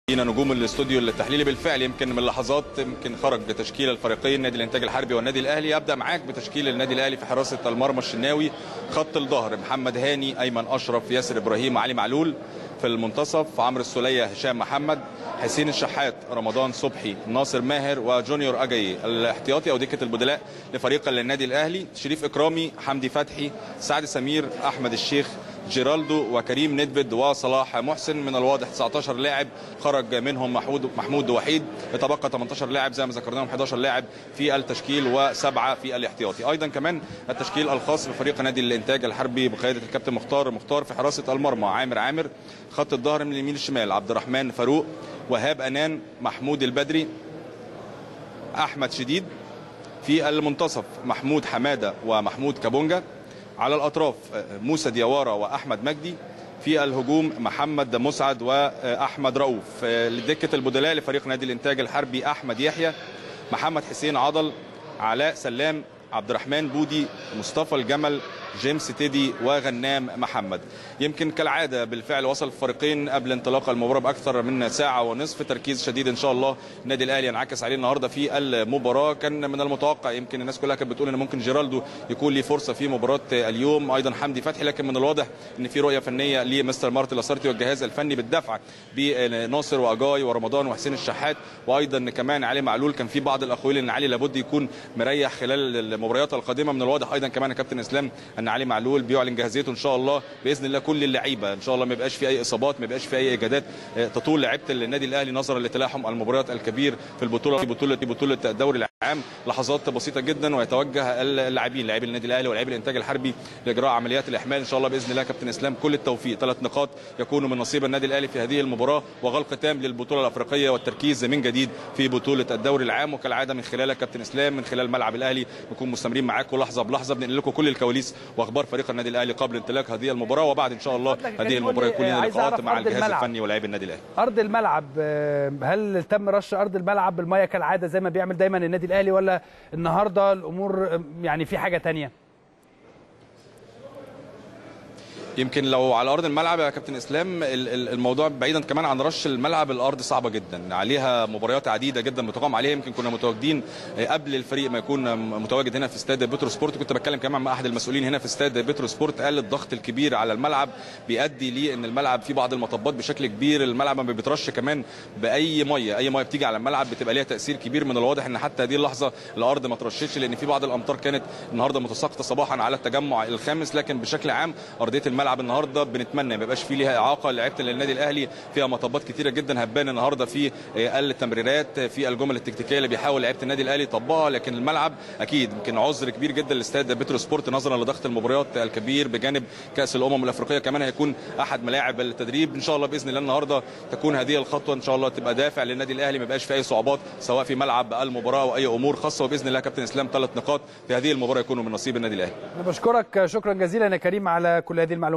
لينا نجوم الاستوديو التحليلي بالفعل يمكن من لحظات يمكن خرج تشكيل الفريقين نادي الانتاج الحربي والنادي الاهلي ابدا معاك بتشكيل النادي الاهلي في حراسه المرمى الشناوي خط الظهر محمد هاني ايمن اشرف ياسر ابراهيم علي معلول في المنتصف عمرو السوليه هشام محمد حسين الشحات رمضان صبحي ناصر ماهر وجونيور اجاي الاحتياطي او دكه البدلاء لفريق النادي الاهلي شريف اكرامي حمدي فتحي سعد سمير احمد الشيخ جيرالدو وكريم ندفد وصلاح محسن من الواضح 19 لاعب خرج منهم محمود محمود وحيد يتبقى 18 لاعب زي ما ذكرناهم 11 لاعب في التشكيل وسبعه في الاحتياطي ايضا كمان التشكيل الخاص بفريق نادي الانتاج الحربي بقياده الكابتن مختار مختار في حراسه المرمى عامر عامر خط الظهر من اليمين الشمال عبد الرحمن فاروق وهاب انان محمود البدري احمد شديد في المنتصف محمود حماده ومحمود كابونجا على الاطراف موسى ديوارة واحمد مجدي في الهجوم محمد مسعد واحمد رؤوف لدكه البدلاء لفريق نادي الانتاج الحربي احمد يحيى محمد حسين عضل علاء سلام عبد الرحمن بودي مصطفى الجمل جيمس تيدي وغنام محمد يمكن كالعاده بالفعل وصل الفريقين قبل انطلاق المباراه باكثر من ساعه ونصف تركيز شديد ان شاء الله النادي الاهلي ينعكس عليه النهارده في المباراه كان من المتوقع يمكن الناس كلها كانت بتقول ان ممكن جيرالدو يكون ليه فرصه في مباراه اليوم ايضا حمدي فتحي لكن من الواضح ان في رؤيه فنيه لمستر مارتن لاسارتي والجهاز الفني بالدفع بناصر واجاي ورمضان وحسين الشحات وايضا كمان علي معلول كان في بعض الاقوال ان علي لابد يكون مريح خلال المباريات القادمه من الواضح ايضا كمان كابتن اسلام ان علي معلول بيعلن جاهزيته ان شاء الله باذن الله كل اللعيبه ان شاء الله ما يبقاش في اي اصابات ما يبقاش في اي اجهادات تطول لعيبه النادي الاهلي نظرا لتلاحم المباريات الكبير في البطوله في بطوله بطوله الدوري العام لحظات بسيطه جدا ويتوجه اللاعبين لاعبي النادي الاهلي ولاعبي الانتاج الحربي لاجراء عمليات الاحمال ان شاء الله باذن الله كابتن اسلام كل التوفيق ثلاث نقاط يكونوا من نصيب النادي الاهلي في هذه المباراه وغلق تام للبطوله الافريقيه والتركيز من جديد في بطوله الدوري العام وكالعاده من خلالك كابتن اسلام من خلال ملعب الاهلي نكون مستمرين معاكم لحظه بلحظه بننقل لكم كل الكواليس واخبار فريق النادي الاهلي قبل انطلاق هذه المباراه وبعد ان شاء الله هذه المباراه يكون لنا لقاءات مع الجهاز الفني ولاعبي النادي الاهلي ارض الملعب هل تم رش ارض الملعب بالميه كالعاده زي ما بيعمل دايما النادي الاهلي ولا النهارده الامور يعني في حاجه ثانيه يمكن لو على ارض الملعب يا كابتن اسلام الموضوع بعيدا كمان عن رش الملعب الارض صعبه جدا عليها مباريات عديده جدا بتقام عليها يمكن كنا متواجدين قبل الفريق ما يكون متواجد هنا في استاد بترو سبورت كنت بتكلم كمان مع احد المسؤولين هنا في استاد بترو سبورت قال الضغط الكبير على الملعب بيؤدي ليه ان الملعب فيه بعض المطبات بشكل كبير الملعب ما بيترش كمان باي ميه اي ميه بتيجي على الملعب بتبقى ليها تاثير كبير من الواضح ان حتى هذه اللحظه الارض ما ترشتش لان في بعض الامطار كانت النهارده متساقطه صباحا على التجمع الخامس لكن بشكل عام ارضيه الملعب النهارده بنتمنى ما يبقاش فيه ليها اعاقه لعيبه النادي الاهلي فيها مطبات كتيره جدا هبان النهارده في التمريرات في الجمل التكتيكيه اللي بيحاول لعيبه النادي الاهلي يطبقها لكن الملعب اكيد يمكن عذر كبير جدا لاستاد بترو سبورت نظرا لضغط المباريات الكبير بجانب كاس الامم الافريقيه كمان هيكون احد ملاعب التدريب ان شاء الله باذن الله النهارده تكون هذه الخطوه ان شاء الله تبقى دافع للنادي الاهلي ما يبقاش في اي صعوبات سواء في ملعب المباراه او اي امور خاصه وباذن الله كابتن اسلام ثلاث نقاط في هذه المباراه يكونوا من نصيب النادي الاهلي انا بشكرك شكرا جزيلا يا كريم على كل هذه المعلومات